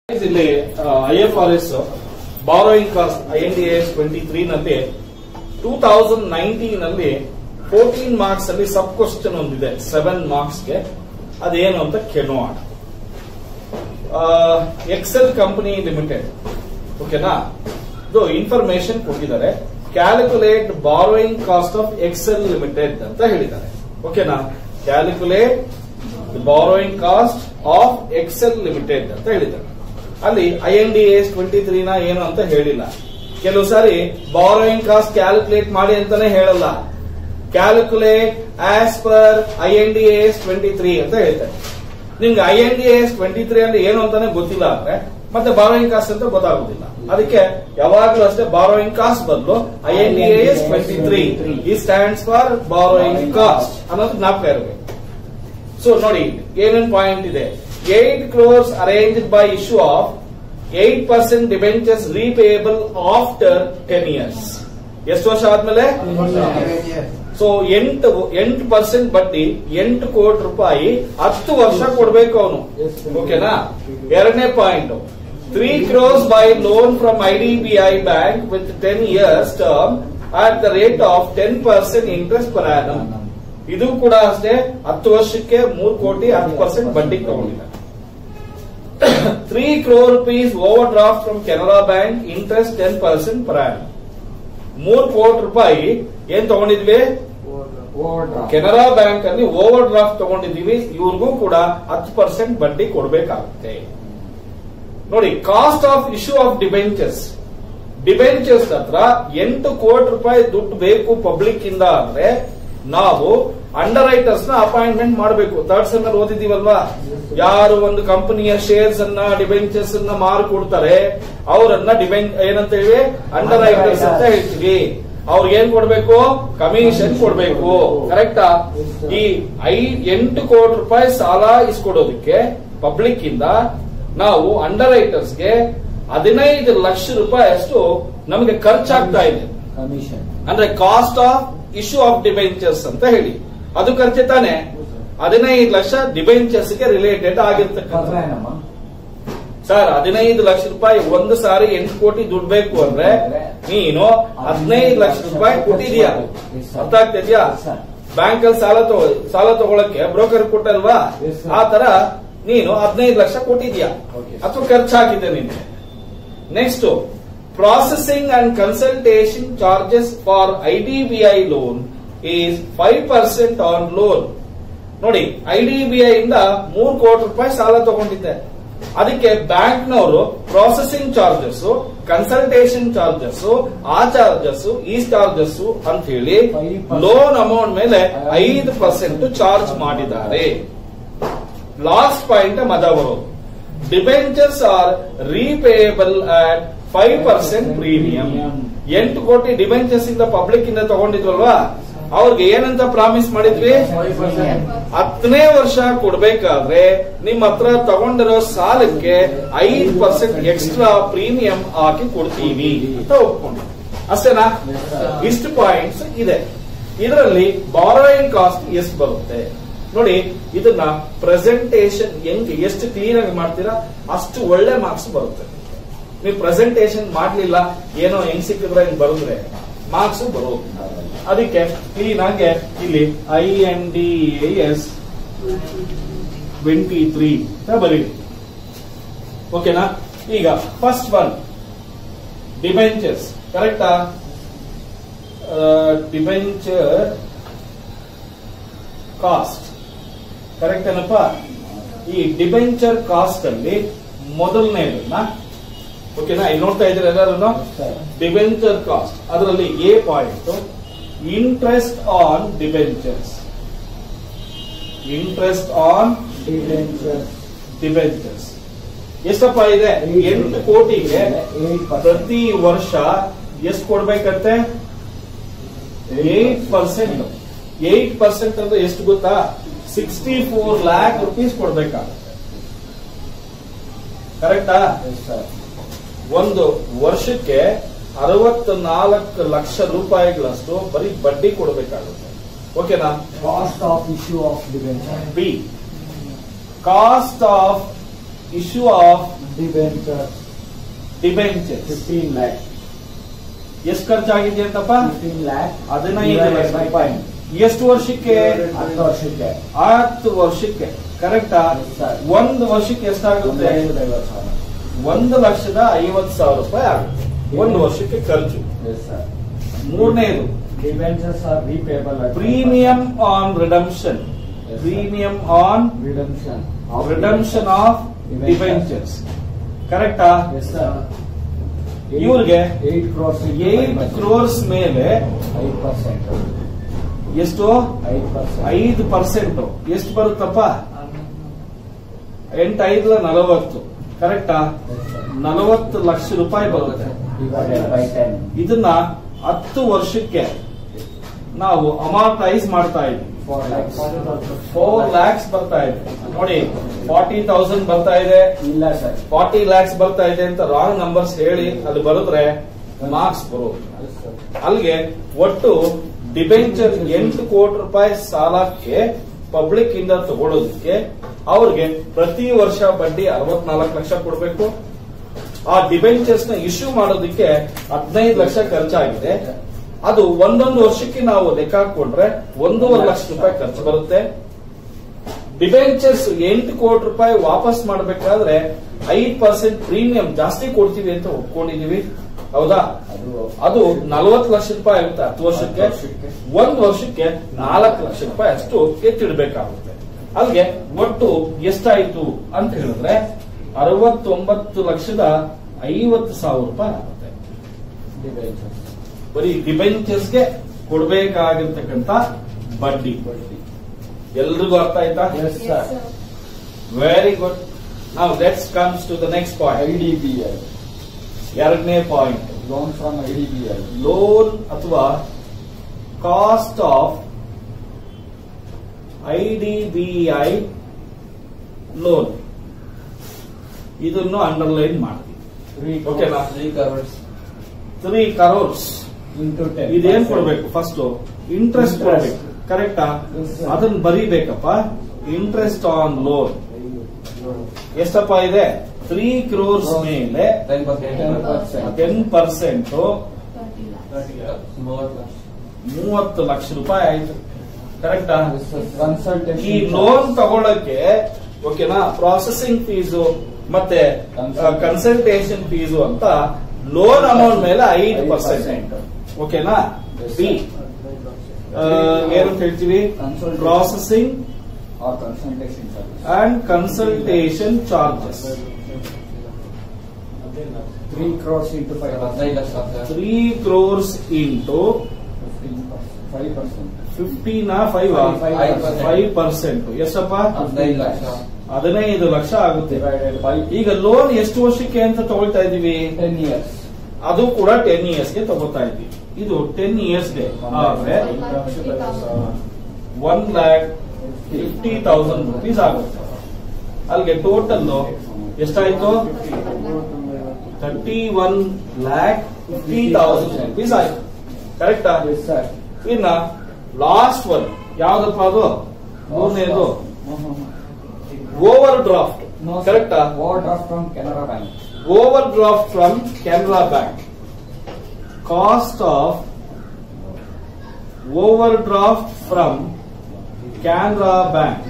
ಇಲ್ಲಿ I F R S borrowing cost I N D S twenty three ನಲ್ಲಿ two thousand nineteen ಅಲ್ಲಿ fourteen marks ಅಲ್ಲಿ sub question ಒಂದಿದೆ seven marks ಗೆ ಅದೇನು ಅಂತ ಕೇಳೋಣ ಎಕ್ಸೆಲ್ ಕಂಪನಿ ಲಿಮಿಟೆಡ್ ಓಕೆನಾ ಇದು ಇನ್ಫಾರ್ಮೇಶನ್ ಕೊಟ್ಟಿದ್ದಾರೆ calculate borrowing cost of Excel Limited ಅಂತ ಹೇಳಿದ್ದಾರೆ ಓಕೆನಾ calculate borrowing cost of Excel Limited ಅಂತ ಹೇಳಿದ್ದಾರೆ ಅಲ್ಲಿ I N D S twenty three ನ ಏನು ಅಂತ ಹೇಳಿಲ್ಲ ಕೆಲವು ಸಾರಿ ಬಾರೋಯಿಂಗ್ ಕಾಸ್ಟ್ ಕ್ಯಾಲ್ಕುಲೇಟ್ ಮಾಡಿ ಅಂತಾನೆ ಹೇಳಲ್ಲ calculate as per I N D S twenty three ಅಂತ ಹೇಳ್ತಾರೆ ನಿಮ್ಗೆ I N D S twenty three ಅಂದ್ರೆ ಏನು ಅಂತಾನೆ ಗೊತ್ತಿಲ್ಲ ಅಂದ್ರೆ ಮತ್ತೆ ಬಾರೋಯಿಂಗ್ ಕಾಸ್ಟ್ ಅಂತ ಗೊತ್ತಾಗುದಿಲ್ಲ ಅದಕ್ಕೆ ಯಾವಾಗ್ಲೂ ಅಷ್ಟೇ ಬಾರೋಯಿಂಗ್ ಕಾಸ್ಟ್ ಬದಲು I N D S twenty three ಈ ಸ್ಟ್ಯಾಂಡ್ಸ್ ಫಾರ್ ಬಾರೋಯಿಂಗ್ ಕಾಸ್ಟ್ ಅನ್ನೋದು ಜ್ಞಾಪಕ ಇರಬೇಕು ಸೊ ನೋಡಿ ಏನೇನ್ ಪಾಯಿಂಟ್ ಇದೆ eight crores arrange by issue of eight percent debentures repayable after ten years ಎಷ್ಟು ವರ್ಷ ಆದ್ಮೇಲೆ ಸೊ ಎಂಟು ಎಂಟು ಪರ್ಸೆಂಟ್ ಬಡ್ಡಿ ಎಂಟು ಕೋಟಿ ರೂಪಾಯಿ ಹತ್ತು ವರ್ಷ ಕೊಡ್ಬೇಕು ಅವನು ಓಕೆನಾ ಎರಡನೇ point three crores by loan from I D B I bank with ten years term at the rate of ten percent interest per annum ಇದು ಕೂಡ ಅಷ್ಟೇ ಹತ್ತು ವರ್ಷಕ್ಕೆ ಮೂರು ಕೋಟಿ ಹತ್ತು ಪರ್ಸೆಂಟ್ ಬಡ್ಡಿ ತಗೊಂಡಿದ್ದಾರೆ three crore rupees overdraft from Canara bank interest ten percent per annum ಮೂರು ಕೋಟಿ ರೂಪಾಯಿ ಏನ್ ತಗೊಂಡಿದ್ವಿ ಕೆನರಾ ಬ್ಯಾಂಕ್ ಅಲ್ಲಿ ಓವರ್ ಡ್ರಾಫ್ಟ್ ತಗೊಂಡಿದೀವಿ ಇವ್ರಿಗೂ ಕೂಡ ಹತ್ತು ಪರ್ಸೆಂಟ್ ಬಡ್ಡಿ ಕೊಡಬೇಕಾಗುತ್ತೆ ನೋಡಿ cost of issue of debentures debentures ಹತ್ರ ಎಂಟು ಕೋಟಿ ರೂಪಾಯಿ ದುಡ್ಡು ಬೇಕು ಪಬ್ಲಿಕ್ ಇಂದ ಅಂದ್ರೆ ನಾವು ಅಂಡರ್ ರೈಟರ್ಸ್ ನ ಅಪಾಯಿಂಟ್ಮೆಂಟ್ ಮಾಡಬೇಕು ಥರ್ಡ್ ಸೆಮ್ ಅಲ್ಲಿ ಓದಿದೀವಲ್ವಾ ಯಾರು ಒಂದು ಕಂಪನಿಯ ಶೇರ್ಸ್ ಅನ್ನ ಡಿಬೆಂಚರ್ಸ್ ಅನ್ನ ಮಾರಿಕೊಡ್ತಾರೆ ಅವರನ್ನ ಡಿಬೆಂಚ್ ಏನಂತ ಹೇಳಿ ಅಂಡರ್ ರೈಟರ್ಸ್ ಅಂತ ಹೇಳ್ತೀವಿ ಅವ್ರಿಗೆ ಏನ್ ಕೊಡ್ಬೇಕು ಕಮಿಷನ್ ಕೊಡ್ಬೇಕು ಕರೆಕ್ಟಾ ಈ ಐ ಎಂಟು ಕೋಟಿ ರೂಪಾಯಿ ಸಾಲ ಇಸ್ಕೊಡೋದಕ್ಕೆ ಪಬ್ಲಿಕ್ ಇಂದ ನಾವು ಅಂಡರ್ ರೈಟರ್ಸ್ಗೆ ಹದಿನೈದು ಲಕ್ಷ ರೂಪಾಯಿ ಅಷ್ಟು ನಮಗೆ ಖರ್ಚಾಗ್ತಾ ಇದೆ ಕಮಿಷನ್ ಅಂದ್ರೆ cost of issue of debentures ಅಂತ ಹೇಳಿ ಅದು ಖರ್ಚು ತಾನೆ ಹದಿನೈದು ಲಕ್ಷ ಡಿಬೆಂಚರ್ಸ್ ಗೆ ರಿಲೇಟೆಡ್ ಆಗಿರ್ತಕ್ಕಂಥ ಏನಮ್ಮ ಸರ್ ಹದಿನೈದು ಲಕ್ಷ ರೂಪಾಯಿ ಒಂದು ಸಾರಿ ಎಂಟು ಕೋಟಿ ದುಡ್ಡು ಬೇಕು ಅಂದ್ರೆ ನೀನು ಹದಿನೈದು ಲಕ್ಷ ರೂಪಾಯಿ ಕೊಟ್ಟಿದ್ಯಾ ಅರ್ಥ ಆಗ್ತಿದ್ಯಾ ಬ್ಯಾಂಕ್ ಅಲ್ಲಿ ಸಾಲ ತಗೋ ಸಾಲ ತಗೊಳಕ್ಕೆ ಬ್ರೋಕರ್ ಕೊಟ್ಟಲ್ವಾ Yes, sir. ಆ ತರ ನೀನು ಹದಿನೈದು ಲಕ್ಷ ಕೊಟ್ಟಿದ್ಯಾ Okay. ಅಥವಾ ಖರ್ಚಾಗಿದೆ ನಿನ್ಗೆ next processing and consultation charges for I D B I loan is five percent on loan ನೋಡಿ ಐ ಡಿ ಬಿ ಐ ಇಂದ ಮೂರು ಕೋಟಿ ರೂಪಾಯಿ ಸಾಲ ತಗೊಂಡಿದ್ದೆ ಅದಕ್ಕೆ ಬ್ಯಾಂಕ್ನವರು ಪ್ರಾಸೆಸಿಂಗ್ ಚಾರ್ಜಸ್ ಕನ್ಸಲ್ಟೇಷನ್ ಚಾರ್ಜಸ್ ಆ ಚಾರ್ಜಸ್ ಈ ಚಾರ್ಜಸ್ ಅಂತ ಹೇಳಿ 5% ಲೋನ್ ಅಮೌಂಟ್ ಮೇಲೆ ಐದು ಪರ್ಸೆಂಟ್ ಚಾರ್ಜ್ ಮಾಡಿದ್ದಾರೆ ಲಾಸ್ಟ್ ಪಾಯಿಂಟ್ ಮಜಾ ಬರೋದು debentures are repayable at five percent premium ಎಂಟು ಕೋಟಿ ಡಿಬೆಂಚರ್ಸ್ ಇಂದ ಪಬ್ಲಿಕ್ ಇಂದ ತಗೊಂಡಿದ್ವಲ್ವಾ ಅವ್ರಿಗೆ ಏನಂತ ಪ್ರಾಮಿಸ್ ಮಾಡಿದ್ವಿ ಹತ್ತನೇ ವರ್ಷ ಕೊಡ್ಬೇಕಾದ್ರೆ ನಿಮ್ ಹತ್ರ ತಗೊಂಡಿರೋ ಸಾಲಕ್ಕೆ ಐದು ಪರ್ಸೆಂಟ್ ಎಕ್ಸ್ಟ್ರಾ ಪ್ರೀಮಿಯಂ ಹಾಕಿ ಕೊಡ್ತೀವಿ ಅಂತ ಒಪ್ಕೊಂಡು ಅಷ್ಟೇನಾ ಇಷ್ಟು ಪಾಯಿಂಟ್ಸ್ ಇದೆ ಇದರಲ್ಲಿ ಬಾರೋಯಿಂಗ್ ಕಾಸ್ಟ್ ಎಷ್ಟು ಬರುತ್ತೆ ನೋಡಿ ಇದನ್ನ ಪ್ರೆಸೆಂಟೇಶನ್ ಹೆಂಗೆ ಎಷ್ಟು ಕ್ಲೀನ್ ಆಗಿ ಮಾಡ್ತೀರಾ ಅಷ್ಟು ಒಳ್ಳೆ ಮಾರ್ಕ್ಸ್ ಬರುತ್ತೆ ನೀವು ಪ್ರೆಸೆಂಟೇಶನ್ ಮಾಡ್ಲಿಲ್ಲ ಏನೋ ಹೆಂಗ್ ಸಿಕ್ಕಿದ್ರೆ ಹಿಂಗ್ ಬರೆದ್ರೆ ಮಾರ್ಕ್ಸ್ ಬರೋದು ಅದಕ್ಕೆ ಕ್ಲೀನ್ ಆಗಿ ಇಲ್ಲಿ I N D S twenty three ಅಂತ ಬರೀರಿ ಓಕೆನಾ ಈಗ ಫಸ್ಟ್ ಒನ್ ಡಿಬೆಂಚರ್ಸ್ ಕರೆಕ್ಟಾ ಡಿಬೆಂಚರ್ ಕಾಸ್ಟ್ ಕರೆಕ್ಟ್ ಏನಪ್ಪ ಈ ಡಿಬೆಂಚರ್ ಕಾಸ್ಟ್ ಅಲ್ಲಿ ಮೊದಲನೇದನ್ನ ಓಕೆನಾ ಇಲ್ಲಿ ನೋಡ್ತಾ ಇದ್ರೆ ಎಲ್ಲರೂ ಡಿಬೆಂಚರ್ ಕಾಸ್ಟ್ ಅದರಲ್ಲಿ a point interest on debentures interest on debentures ಎಷ್ಟಪ್ಪ ಇದೆ ಎಂಟು ಕೋಟಿಗೆ ಪ್ರತಿ ವರ್ಷ ಎಷ್ಟು ಕೊಡ್ಬೇಕಂತೆ ಏಟ್ ಪರ್ಸೆಂಟ್ ಏಟ್ ಪರ್ಸೆಂಟ್ ಅಂದ್ರೆ ಎಷ್ಟು ಗೊತ್ತಾ ಸಿಕ್ಸ್ಟಿ ಫೋರ್ ಲ್ಯಾಕ್ ರುಪೀಸ್ ಕೊಡ್ಬೇಕಾಗುತ್ತೆ ಕರೆಕ್ಟಾ ಒಂದು ವರ್ಷಕ್ಕೆ ಅರವತ್ತ ನಾಲ್ಕು ಲಕ್ಷ ರೂಪಾಯಿಗಳಷ್ಟು ಬರೀ ಬಡ್ಡಿ ಕೊಡಬೇಕಾಗುತ್ತೆ ಓಕೆನಾ cost of issue of debenture B cost of issue of debenture debentures fifteen lakh ಎಷ್ಟು ಖರ್ಚಾಗಿದೆ ಅಂತಪ್ಪ ಫಿಫ್ಟೀನ್ ಲ್ಯಾಕ್ ಹದಿನೈದು ಲಕ್ಷ ರೂಪಾಯಿ ಎಷ್ಟು ವರ್ಷಕ್ಕೆ ಹತ್ತು ವರ್ಷಕ್ಕೆ ಹತ್ತು ವರ್ಷಕ್ಕೆ ಕರೆಕ್ಟಾ Yes, sir. ಒಂದು ವರ್ಷಕ್ಕೆ ಒಂದು ಎಷ್ಟಾಗುತ್ತೆ ಲಕ್ಷದ ಐವತ್ತು ಸಾವಿರ ಒಂದು ಲಕ್ಷದ ಐವತ್ತು ಸಾವಿರ ರೂಪಾಯಿ ಆಗುತ್ತೆ ಒಂದು ವರ್ಷಕ್ಕೆ ಖರ್ಚು ಎಸ್ ಸರ್ ಮೂರನೇದು debentures are repayable premium on redemption Yes, sir. Premium on redemption redemption of debentures ಕರೆಕ್ಟಾ ಎಸ್ ಸರ್ ಇವ್ರಿಗೆ ಏಟ್ ಕ್ರೋರ್ಸ್ ಏಟ್ ಕ್ರೋರ್ಸ್ ಮೇಲೆ ಐದು ಪರ್ಸೆಂಟ್ ಎಷ್ಟು ಐದು ಪರ್ಸೆಂಟ್ ಐದು ಪರ್ಸೆಂಟ್ ಎಷ್ಟು ಬರುತ್ತಪ್ಪ ಎಂಟು ಐದು ನಲವತ್ತು ಕರೆಕ್ಟಾ ನಲವತ್ತು ಲಕ್ಷ ರೂಪಾಯಿ ಬರುತ್ತೆ ಡಿವೈಡೆಡ್ ಬೈ ಟೆನ್ ಇದನ್ನ ಹತ್ತು ವರ್ಷಕ್ಕೆ ನಾವು ಅಮಾರ್ಟೈಸ್ ಮಾಡ್ತಾ ಇದ್ವಿ ಫೋರ್ ಲ್ಯಾಕ್ಸ್ ಫೋರ್ ಲ್ಯಾಕ್ಸ್ ಬರ್ತಾ ಇದೆ ನೋಡಿ ಫಾರ್ಟಿ ತೌಸಂಡ್ ಬರ್ತಾ ಇದೆ ಇಲ್ಲ ಸರ್ ಫಾರ್ಟಿ ಲ್ಯಾಕ್ಸ್ ಬರ್ತಾ ಇದೆ ಅಂತ ರಾಂಗ್ ನಂಬರ್ಸ್ ಹೇಳಿ ಅದು ಬರೆದ್ರೆ ಮಾರ್ಕ್ಸ್ ಬರೋದು ಅಲ್ಲಿಗೆ ಒಟ್ಟು ಡಿಬೆಂಚರ್ ಎಂಟು ಕೋಟಿ ರೂಪಾಯಿ ಸಾಲಕ್ಕೆ ಪಬ್ಲಿಕ್ ಇಂದ ತಗೊಳ್ಳೋದಕ್ಕೆ ಅವ್ರಿಗೆ ಪ್ರತಿ ವರ್ಷ ಬಡ್ಡಿ ಅರವತ್ನಾಲ್ಕು ಲಕ್ಷ ಕೊಡಬೇಕು ಆ ಡಿಬೆಂಚರ್ಸ್ ನ ಇಶ್ಯೂ ಮಾಡೋದಕ್ಕೆ ಹದಿನೈದು ಲಕ್ಷ ಖರ್ಚಾಗಿದೆ ಅದು ಒಂದೊಂದು ವರ್ಷಕ್ಕೆ ನಾವು ಲೆಕ್ಕ ಹಾಕೊಂಡ್ರೆ ಒಂದೂವರೆ ಲಕ್ಷ ರೂಪಾಯಿ ಖರ್ಚು ಬರುತ್ತೆ ಡಿಬೆಂಚರ್ಸ್ ಎಂಟು ಕೋಟಿ ರೂಪಾಯಿ ವಾಪಸ್ ಮಾಡಬೇಕಾದ್ರೆ ಐದು ಪರ್ಸೆಂಟ್ ಪ್ರೀಮಿಯಂ ಜಾಸ್ತಿ ಕೊಡ್ತೀವಿ ಅಂತ ಒಪ್ಕೊಂಡಿದೀವಿ ಹೌದಾ ಅದು ಅದು ನಲವತ್ತು ಲಕ್ಷ ರೂಪಾಯಿ ಆಗುತ್ತೆ ಹತ್ತು ವರ್ಷಕ್ಕೆ ಒಂದು ವರ್ಷಕ್ಕೆ ನಾಲ್ಕು ಲಕ್ಷ ರೂಪಾಯಿ ಅಷ್ಟು ಎತ್ತಿಡ್ಬೇಕಾಗುತ್ತೆ ಅಲ್ಲಿಗೆ ಒಟ್ಟು ಎಷ್ಟಾಯ್ತು ಅಂತ ಹೇಳಿದ್ರೆ ಅರವತ್ತೊಂಬತ್ತು ಲಕ್ಷದ ಐವತ್ತು ಸಾವಿರ ರೂಪಾಯಿ ಆಗುತ್ತೆ ಡಿಬೆಂಚರ್ಸ್ ಬರೀ ಡಿಬೆಂಚರ್ಸ್ಗೆ ಕೊಡ್ಬೇಕಾಗಿರ್ತಕ್ಕಂತ ಬಡ್ಡಿ ಎಲ್ರಿಗೂ ಅರ್ಥ ಆಯ್ತಾ ಎಸ್ ಸರ್ ವೆರಿ ಗುಡ್ ನಾವು let's comes to the next point IDBI ಎರಡನೇ point loan from IDBI loan ಅಥವಾ ಕಾಸ್ಟ್ ಆಫ್ ಐಡಿಬಿಐ ಲೋನ್ ಇದನ್ನು ಅಂಡರ್ಲೈನ್ ಮಾಡ್ತೀವಿ ತ್ರೀ ಓಕೆನಾ? Three crores three crores into ten ಇದೇನ್ ಕೊಡ್ಬೇಕು ಫಸ್ಟ್ ಇಂಟ್ರೆಸ್ಟ್ ಕೊಡ್ಬೇಕು ಕರೆಕ್ಟಾ Yes, sir. ಅದನ್ನ ಬರೀಬೇಕಪ್ಪ ಇಂಟ್ರೆಸ್ಟ್ ಆನ್ ಲೋನ್ ಎಷ್ಟಪ್ಪ ಇದೆ ತ್ರೀ ಕ್ರೋರ್ಸ್ ಮೇಲೆ ಟೆನ್ ಪರ್ಸೆಂಟ್ ಟೆನ್ ಪರ್ಸೆಂಟ್ ಮೂವತ್ತು ಲಕ್ಷ ರೂಪಾಯಿ ಆಯ್ತು ಕರೆಕ್ಟಾ ಈ ಕನ್ಸಲ್ಟೇಷನ್ ಲೋನ್ ತಗೊಳಕ್ಕೆ ಓಕೆನಾ ಪ್ರಾಸೆಸಿಂಗ್ ಫೀಸು ಮತ್ತೆ ಕನ್ಸಲ್ಟೇಷನ್ ಫೀಸು ಅಂತ ಲೋನ್ ಅಮೌಂಟ್ ಮೇಲೆ ಐದು ಪರ್ಸೆಂಟ್ ಓಕೆನಾ ಬಿ ಏನಂತ ಹೇಳ್ತೀವಿ Consultation. Processing are consultation service and consultation charges three crores into five ಹದಿನೈದು ಲಕ್ಷ ಆಗ್ತದೆ. Three crores into fifteen five percent fifteen five Five five percent ಎಷ್ಟಪ್ಪ ಹದಿನೈದು ಲಕ್ಷ ಹದಿನೈದು ಲಕ್ಷ ಆಗುತ್ತೆ ಡಿವೈಡೆಡ್ ಬೈ ಈಗ ಲೋನ್ ಎಷ್ಟು ವರ್ಷಕ್ಕೆ ಅಂತ ತಗೊಳ್ತಾ ಇದೀವಿ ಟೆನ್ ಇಯರ್ಸ್ ಅದು ಕೂಡ ಟೆನ್ ಇಯರ್ಸ್ ಗೆ ತಗೋತಾ ಇದ್ವಿ ಇದು ಟೆನ್ ಇಯರ್ಸ್ ಗೆ ಆದ್ರೆ one lakh fifty thousand rupees ಆಗುತ್ತೆ ಅಲ್ಲಿಗೆ ಟೋಟಲ್ ಎಷ್ಟಾಯ್ತು thirty one lakh fifty thousand rupees ಆಯ್ತು ಕರೆಕ್ಟಾ ಎಸ್ ಸರ್ ಇನ್ನ ಲಾಸ್ಟ್ ಒನ್ ಯಾವ್ದಪ್ಪ ಅದು ಮೂರನೇದು ಓವರ್ ಡ್ರಾಫ್ಟ್ ಕರೆಕ್ಟಾ overdraft from Canara bank overdraft from Canara Bank. Cost of overdraft from Canara Bank.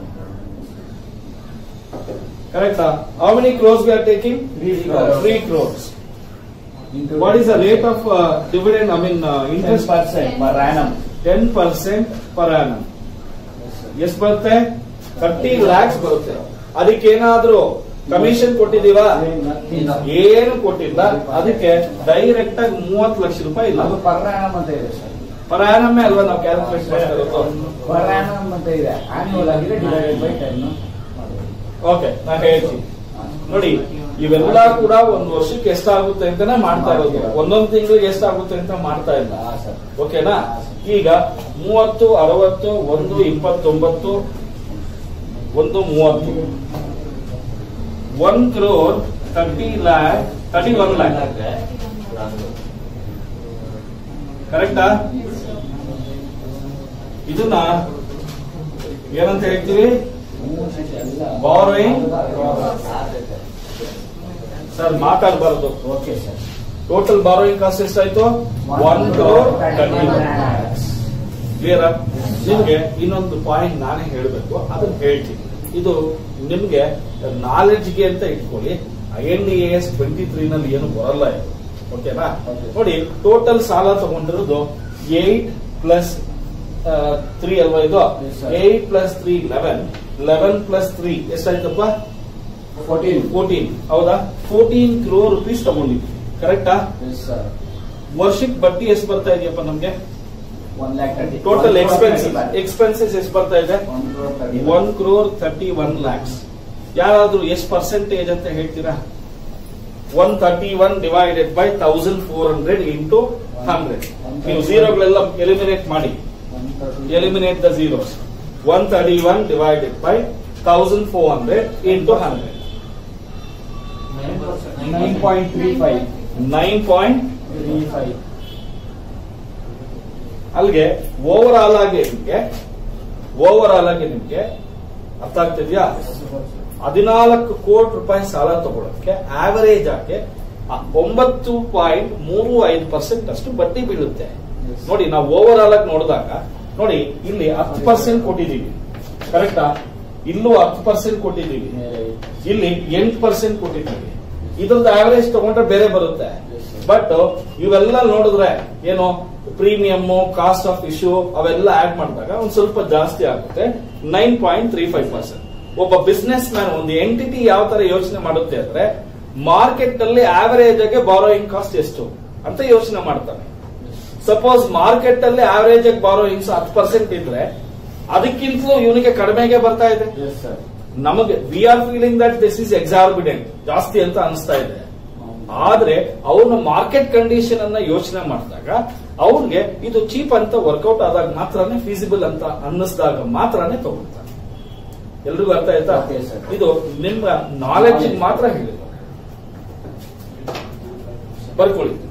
Correct? huh? How many crores we are taking? Three crores. Three crores. into What is the rate of uh, dividend? I mean uh, interest interest. percent per annum Ten percent per annum. ಎಷ್ಟು ಬರುತ್ತೆ thirty lakhs ಬರುತ್ತೆ ಅದಕ್ಕೇನಾದ್ರೂ commission ಕೊಟ್ಟಿದೀವಾ ಇಲ್ಲ. ಏನು ಕೊಟ್ಟಿಲ್ಲ ಅದಕ್ಕೆ direct ಆಗಿ ಮೂವತ್ತು ಲಕ್ಷ ರೂಪಾಯಿ ಇಲ್ಲ ಅದು ಪರ್ annum ಅಂತ ಇದೆ ಸರ್ ಪರ್ ಆನಮ್ಮೆ ಅಲ್ವಾ ನಾವು ಕ್ಯಾಲ್ಕುಲೇಟ್ ಮಾಡ್ತಾ ಇರೋದು ಪರ್ annum ಅಂತ ಇದೆ ಆನ್ಯುವಲ್ ಆಗಿದೆ ಡಿವೈಡೆಡ್ ಬೈ ಟೆನ್ ಓಕೆ ನಾ ಹೇಳ್ತೀನಿ ನೋಡಿ ಇವೆಲ್ಲ ಕೂಡ ಒಂದು ವರ್ಷಕ್ಕೆ ಎಷ್ಟಾಗುತ್ತೆ ಅಂತಾನೆ ಮಾಡ್ತಾ ಇರೋದು ಒಂದೊಂದು ತಿಂಗಳಿಗೆ ಎಷ್ಟಾಗುತ್ತೆ ಅಂತ ಮಾಡ್ತಾ ಇಲ್ಲ ಸರ್ ಓಕೆನಾ ಈಗ ಮೂವತ್ತು ಅರವತ್ತು ಒಂದು ಇಪ್ಪತ್ತೊಂಬತ್ತು ಒಂದು ಮೂವತ್ತು one crore thirty lakh thirty one lakh ಕರೆಕ್ಟಾ ಇದನ್ನ ಏನಂತ ಹೇಳ್ತೀವಿ Borrowing ಅಲ್ಲಿ ಮಾತಾಡಬಾರದು okay sir total borrowing cost ಎಷ್ಟಾಯ್ತು ಒನ್ ಕ್ರೋರ್ ಕ್ಲಿಯರ್ ನಿಮ್ಗೆ ಇನ್ನೊಂದು ಪಾಯಿಂಟ್ ನಾನೇ ಹೇಳಬೇಕು ಅದನ್ನ ಹೇಳ್ತೀನಿ ಇದು ನಿಮ್ಗೆ ನಾಲೆಡ್ಜ್ಗೆ ಅಂತ ಇಟ್ಕೊಳ್ಳಿ N D S twenty three ನಲ್ಲಿ ಏನು ಬರಲ್ಲ ಇದು ಓಕೆನಾ Okay. ನೋಡಿ ಟೋಟಲ್ ಸಾಲ ತಗೊಂಡಿರೋದು ಏಟ್ ಪ್ಲಸ್ ತ್ರೀ ಅಲ್ವಾ ಇದು Yes, sir. Eight plus three eleven eleven plus three ಎಷ್ಟಾಯ್ತಪ್ಪ ಫೋರ್ಟೀನ್ ಫೋರ್ಟೀನ್ ಹೌದಾ ಫೋರ್ಟೀನ್ ಕ್ರೋರ್ ರುಪೀಸ್ ತಗೊಂಡಿದ್ವಿ ಕರೆಕ್ಟಾ ಎಸ್ ಸರ್ ವರ್ಷಕ್ಕೆ ಬಡ್ಡಿ ಎಷ್ಟು ಬರ್ತಾ ಇದೆಯಪ್ಪ ನಮ್ಗೆ one lakh thirty total expenses expenses ಎಷ್ಟು ಬರ್ತಾ ಇದೆ one crore thirty one crore thirty one lakhs ಯಾರಾದ್ರೂ ಎಷ್ಟು ಪರ್ಸೆಂಟೇಜ್ ಅಂತ ಹೇಳ್ತೀರಾ one thirty one divided by thousand four hundred into hundred ನೀವು ಝೀರೋಗಳೆಲ್ಲ ಎಲಿಮಿನೇಟ್ ಮಾಡಿ one thirty eliminate the zeros one thirty one divided by thousand four hundred into hundred nine point three five nine point three five ಅಲ್ಲಿಗೆ overall ಆಗಿ ನಿಮ್ಗೆ over overall ಆಗಿ ನಿಮ್ಗೆ ಅರ್ಥ ಆಗ್ತಿದ್ಯಾ ಹದಿನಾಲ್ಕು ಕೋಟಿ ರೂಪಾಯಿ ಸಾಲ ತಗೊಳಕ್ಕೆ ಆವರೇಜ್ ಆಗಿ ಆ ಒಂಬತ್ತು ಪಾಯಿಂಟ್ ಮೂರು ಐದು ಪರ್ಸೆಂಟ್ ಅಷ್ಟು ಬಡ್ಡಿ ಬೀಳುತ್ತೆ ನೋಡಿ ನಾವು ಓವರ್ ಆಲ್ ಆಗಿ ನೋಡಿದಾಗ ನೋಡಿ ಇಲ್ಲಿ ಹತ್ತು ಪರ್ಸೆಂಟ್ ಕೊಟ್ಟಿದ್ದೀವಿ ಕರೆಕ್ಟಾ ಇಲ್ಲೂ ಹತ್ತು ಪರ್ಸೆಂಟ್ ಕೊಟ್ಟಿದ್ದೀವಿ ಇಲ್ಲಿ ಎಂಟು ಪರ್ಸೆಂಟ್ ಕೊಟ್ಟಿದ್ದೀವಿ ಇದ್ರದ್ದು ಆವರೇಜ್ ತಗೊಂಡ್ರೆ ಬೇರೆ ಬರುತ್ತೆ Yes, sir. ಬಟ್ ಇವೆಲ್ಲ ನೋಡಿದ್ರೆ ಏನು ಪ್ರೀಮಿಯಂ ಕಾಸ್ಟ್ ಆಫ್ ಇಶ್ಯೂ ಅವೆಲ್ಲ ಆಡ್ ಮಾಡಿದಾಗ ಒಂದ್ ಸ್ವಲ್ಪ ಜಾಸ್ತಿ ಆಗುತ್ತೆ nine point three five percent ಒಬ್ಬ ಬಿಸ್ನೆಸ್ ಮ್ಯಾನ್ ಒಂದು ಎಂಟಿಟಿ ಯಾವ ತರ ಯೋಚನೆ ಮಾಡುತ್ತೆ ಅಂದ್ರೆ ಮಾರ್ಕೆಟ್ ಅಲ್ಲಿ ಆವರೇಜ್ ಆಗಿ ಬಾರೋಯಿಂಗ್ ಕಾಸ್ಟ್ ಎಷ್ಟು ಅಂತ ಯೋಚನೆ ಮಾಡ್ತಾನೆ ಸಪೋಸ್ ಮಾರ್ಕೆಟ್ ಅಲ್ಲಿ ಆವರೇಜ್ ಆಗಿ ಬಾರೋಯಿಂಗ್ಸ್ ಹತ್ತು ಪರ್ಸೆಂಟ್ ಇದ್ರೆ ಅದಕ್ಕಿಂತಲೂ ಇವನಿಗೆ ಕಡಿಮೆಗೆ ಬರ್ತಾ ಇದೆ ಎಸ್ ಸರ್ ನಮಗೆ we are feeling that this is exorbitant ಜಾಸ್ತಿ ಅಂತ ಅನಿಸ್ತಾ ಇದೆ ಆದ್ರೆ ಅವನ ಮಾರ್ಕೆಟ್ ಕಂಡೀಷನ್ ಅನ್ನ ಯೋಚನೆ ಮಾಡಿದಾಗ ಅವನ್ಗೆ ಇದು ಚೀಪ್ ಅಂತ ವರ್ಕೌಟ್ ಆದಾಗ ಮಾತ್ರನೇ ಫೀಸಿಬಲ್ ಅಂತ ಅನ್ನಿಸಿದಾಗ ಮಾತ್ರನೇ ತಗೊಳ್ತಾನೆ ಎಲ್ರಿಗೂ ಅರ್ಥ ಆಯ್ತಾ Okay, sir. ಇದು ನಿಮ್ಮ ನಾಲೆಡ್ಜ್ ಮಾತ್ರ ಹೇಳಿದ್ರು ಬರ್ಕೊಳ್ಳಿ